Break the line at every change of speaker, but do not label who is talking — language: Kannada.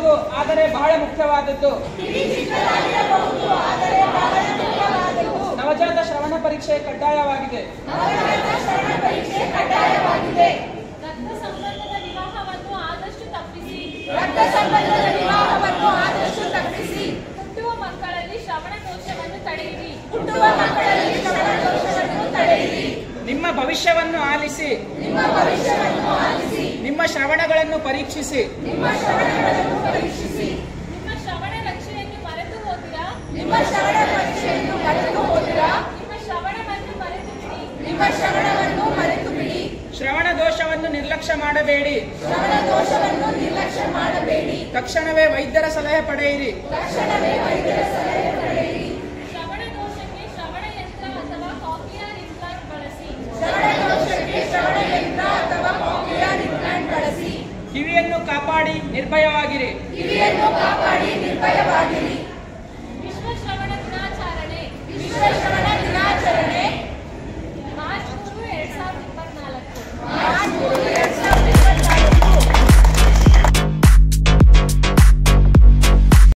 ಚಿಕ್ಕದಾಗಿರಬಹುದು ಆದರೆ ಬಹಳ ಮುಖ್ಯವಾದದ್ದು ನವಜಾತ ಶ್ರವಣ ಪರೀಕ್ಷೆ ಕಡ್ಡಾಯವಾಗಿದೆ
ರಕ್ತ ಸಂಬಂಧದ ವಿವಾಹವನ್ನು ಆದಷ್ಟು ತಪ್ಪಿಸಿ
ರಕ್ತ ಸಂಬಂಧದ ವಿವಾಹವನ್ನು ಆದಷ್ಟು ತಪ್ಪಿಸಿ
ಹುಟ್ಟುವ ಮಕ್ಕಳಲ್ಲಿ ಶ್ರವಣ ದೋಷವನ್ನು ತಡೆಯಿರಿ
ಹುಟ್ಟುವ ಮಕ್ಕಳಲ್ಲಿ ಶ್ರವಣ ದೋಷವನ್ನು ತಡೆಯಿರಿ
ನಿಮ್ಮ ಭವಿಷ್ಯವನ್ನು ಆಲಿಸಿ
ನಿಮ್ಮ ಭವಿಷ್ಯವನ್ನು ಆಲಿಸಿ
ನಿಮ್ಮ ಶ್ರವಣಗಳನ್ನು ಪರೀಕ್ಷಿಸಿ
ನಿಮ್ಮ ಶ್ರವಣಗಳನ್ನು ಪರೀಕ್ಷಿಸಿ
ನಿಮ್ಮ ಶ್ರವಣ ರಕ್ಷೆಯನ್ನು ಮರೆತು ಹೋದಿರಾ
ನಿಮ್ಮ ಶ್ರವಣ ಪರೀಕ್ಷೆಯನ್ನು ಮರೆತು ಹೋದಿರಾ
ನಿಮ್ಮ ಶ್ರವಣವನ್ನು ಮರೆತು ಬಿಡಿ
ನಿಮ್ಮ ಶ್ರವಣವನ್ನು ಮರೆತು ಬಿಡಿ
ಶ್ರವಣ ದೋಷವನ್ನು ನಿರ್ಲಕ್ಷ್ಯ ಮಾಡಬೇಡಿ
ಶ್ರವಣ ದೋಷವನ್ನು ನಿರ್ಲಕ್ಷ್ಯ ಮಾಡಬೇಡಿ
ತಕ್ಷಣವೇ ವೈದ್ಯರ ಸಲಹೆ ಪಡೆಯಿರಿ
ತಕ್ಷಣವೇ ವೈದ್ಯರ ಸಲಹೆ ಪಡೆಯಿರಿ
ಶ್ರವಣ ದೋಷಕ್ಕೆ ಶ್ರವಣ ಯಂತ್ರ ಅಥವಾ ಕಾಕ್ಲಿಯರ್ ಇಂಪ್ಲಾಂಟ್ ಬಳಸಿ
ಶ್ರವಣ ದೋಷಕ್ಕೆ ಶ್ರವಣ ಯಂತ್ರ ಅಥವಾ ಕಾಕ್ಲಿಯರ್ ಇಂಪ್ಲಾಂಟ್ ಬಳಸಿ
ಕಿವಿಯನ್ನು ಕಾಪಾಡಿ ನಿರ್ಭಯವಾಗಿರಿ
ಕಿವಿಯನ್ನು ಕಾಪಾಡಿ ನಿರ್ಭಯವಾಗಿ